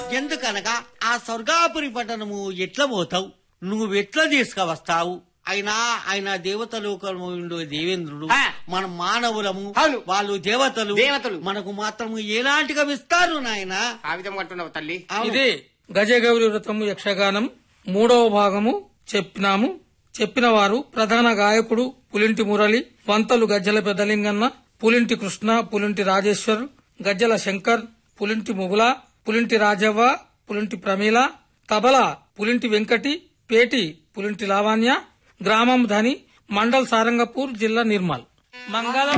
ఎందుకనగా ఆ స్వర్గాపురి పట్టణము ఎట్లా పోతావు నువ్వు ఎట్లా తీసుకువస్తావు అయినా ఆయన దేవతలోకము ఉండే దేవేంద్రుడు ఆ. మన మానవులము అవును. వాళ్ళు దేవతలు దేవతలు. మనకు మాత్రము ఎలాంటిగా ఇస్తారు నాయన ఆ విధంగా అంటున్నావు తల్లి ఇది గజగౌరి వ్రతము యక్షగానం మూడవ భాగము చెప్పినాము చెప్పిన వారు ప్రధాన గాయకుడు పులింటి మురళి వంతలు గజ్జల పెద్దలింగన్న పులింటి కృష్ణ పులింటి రాజేశ్వర్ గజ్జల శంకర్ పులింటి ముగుల పులింటి రాజవ్వ పులింటి ప్రమీల తబల పులింటి వెంకటి పేటి పులింటి లావణ్య గ్రామం ధని మండల్ సారంగపూర్ జిల్లా నిర్మల్ మంగళం